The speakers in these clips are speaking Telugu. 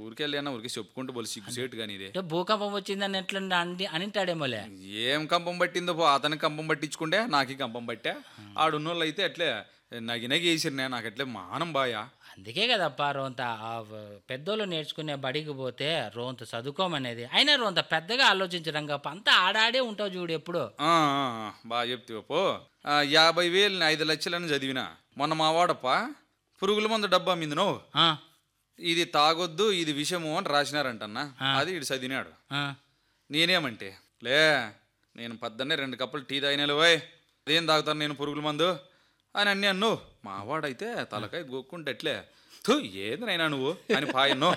ఊరికెళ్ళానా ఊరికే చెప్పుకుంటూ బోలు సిగ్గుసేటు కానీ ఇది అంటే భూకంపం వచ్చిందని ఎట్లా అని అనింటాడేమోలే ఏం కంపం పట్టిందో పో అతనికి కంపం పట్టించుకుంటే నాకు కంపం పట్టా ఆడున్నోళ్ళు అయితే అట్లే నగి నగి వేసిరినా నాకు అట్లే మానం బాయా అందుకే కదప్ప రోంత ఆ వ- పెద్దోళ్ళు నేర్చుకునే బడికి పోతే రోంత చదువుకోమనేది అయినా రోంత పెద్దగా ఆలోచించడం కప్ప అంతా ఆడాడే ఉంటావు చూడు ఎప్పుడు ఆ, ఆ, ఆ, బాగా చెప్తావు పో ఆ, యాభై వేలు ఐదు లక్షలని చదివిన మొన్న మా వాడప్ప పురుగుల మందు డబ్బా మీదనో ఆ, ఇది తాగొద్దు ఇది విషము అని రాసినారంటన్నా అది ఇడు చదివినాడు ఆ, నేనేమంటే లే నేను పద్దన్నే రెండు కప్పులు టీ తాగినాలు పోయ్ అదేం తాగుతాను నేను పురుగుల మందు అని అన్నీ అన్ను మావాడైతే తలకాయ గోక్కుంటే ఎట్లే థు ఏందినైనా నువ్వు అని పాయన్నో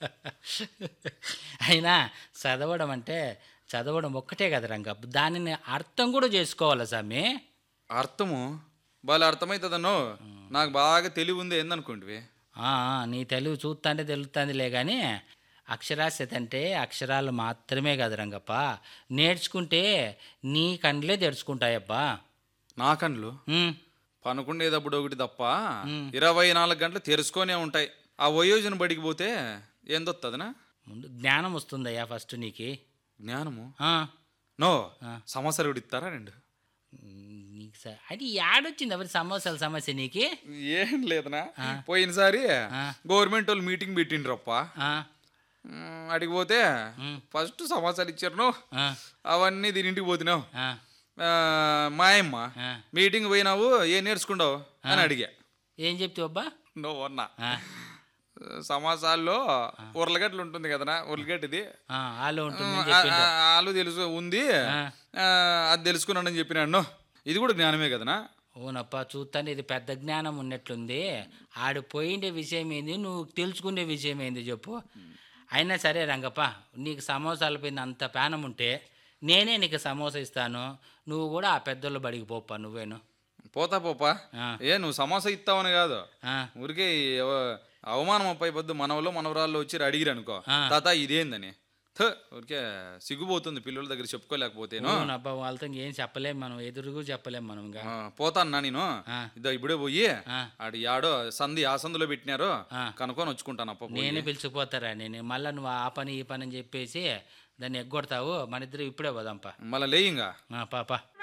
అయినా చదవడం అంటే చదవడం ఒక్కటే కదా రంగ దానిని అర్థం కూడా చేసుకోవాలి స్వామి అర్థము బాగా అర్థమవుతుందన్నో నాకు బాగా తెలివి ఉంది ఏందనుకోండి ఆ, ఆ, నీ తెలుగు చూస్తాంటే తెలుస్తుందిలే కానీ అక్షరాస్యత అంటే అక్షరాలు మాత్రమే కాదు రంగప్ప నేర్చుకుంటే నీ కండ్లే తెరుచుకుంటాయబ్బా నా కళ్ళు ఉమ్, పనుకుండేటప్పుడు ఒకటి తప్ప ఇరవై నాలుగు గంటలు తెరుచుకొనే ఉంటాయి ఆ వయోజన బడికి పోతే ఏం దొత్తదనా ముందు జ్ఞానం వస్తుందయ్యా ఫస్ట్ నీకు జ్ఞానము ఆ, నో సమస్యలు కూడా ఇస్తారా రెండు నీకు స- అది యాడొచ్చింది ఎవరి సమస్యల సమస్య నీకు ఏం లేదనా పోయినసారి గవర్నమెంట్ వాళ్ళు మీటింగ్ పెట్టిండ్రప్ప ఆ, మ్, అడిగి పోతే ఫస్ట్ సమాచారం ఇచ్చారు ఆ, అవన్నీ దీని ఇంటికి పోతున్నావు ఆ, ఆ, మాయమ్మ ఆ. మీటింగ్ పోయినావు ఏం నేర్చుకుంటావు అని అడిగా ఏం చెప్తావు అబ్బా నువ్వు అన్నా ఆ, సమాసాల్లో ఉర్లగడ్డలు ఉంటుంది కదనా ఉర్లగడ్డది ఆ, ఆలో ఉంటుంది ఆ, ఆ, ఆలు తెలుసు ఉంది ఆ, అది తెలుసుకున్నానని చెప్పినాడు ఇది కూడా జ్ఞానమే కదనా అవునప్ప చూస్తాను ఇది పెద్ద జ్ఞానం ఉన్నట్లుంది ఆడు పోయిండే విషయం ఏంది నువ్వు తెలుసుకునే విషయం ఏంది చెప్పు అయినా సరే రంగప్ప నీకు సమోసాల పైన అంత ప్యానం ఉంటే నేనే నీకు సమోసా ఇస్తాను నువ్వు కూడా ఆ పెద్దోళ్ళ బడికి పోప్పా నువ్వేను పోతా పోపా ఆ. ఏ నువ్వు సమోసా ఇస్తావని కాదు ఆ, ఊరికే ఎవ- అవమానం అప్పాయి పొద్దు మనవలో మనవరాళ్ళు వచ్చి అడిగిరు అనుకో తాత ఇదేందని థ, ఊరికే సిగ్గుపోతుంది పిల్లల దగ్గర చెప్పుకోలేకపోతేను అవునబ్బా వాళ్ళతో ఏం చెప్పలేం మనం ఎదురుగు చెప్పలేం మనం ఇంకా ఆ, పోతాన్నా నేను ఆ. ఇదో ఇప్పుడే పోయి ఆ. ఆడు యాడో సంధి ఆ సందులో పెట్టినారు ఆ. కనుక్కొని వచ్చుకుంటాను అప్ప పోయి. నేనే పిలిచిపోతారా నేను మళ్ళీ నువ్వు ఆ పని ఈ పని అని చెప్పేసి దాన్ని ఎగ్గొడతావు మన ఇద్దరు ఇప్పుడే పోదాంపా మళ్ళా లేయింగా పాపా